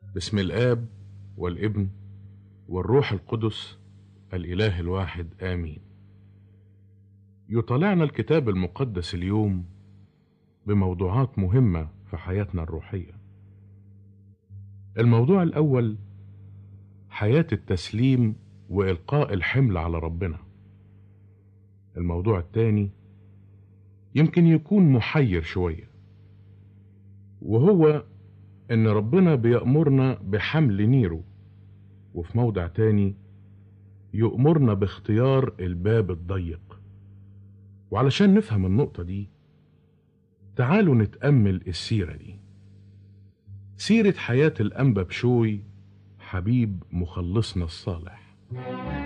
باسم الآب والابن والروح القدس الإله الواحد آمين يطلعنا الكتاب المقدس اليوم بموضوعات مهمة في حياتنا الروحية الموضوع الأول حياة التسليم وإلقاء الحمل على ربنا الموضوع الثاني يمكن يكون محير شوية وهو إن ربنا بيأمرنا بحمل نيره وفي موضع تاني يأمرنا باختيار الباب الضيق وعلشان نفهم النقطة دي تعالوا نتأمل السيرة دي سيرة حياة الأنبا بشوي حبيب مخلصنا الصالح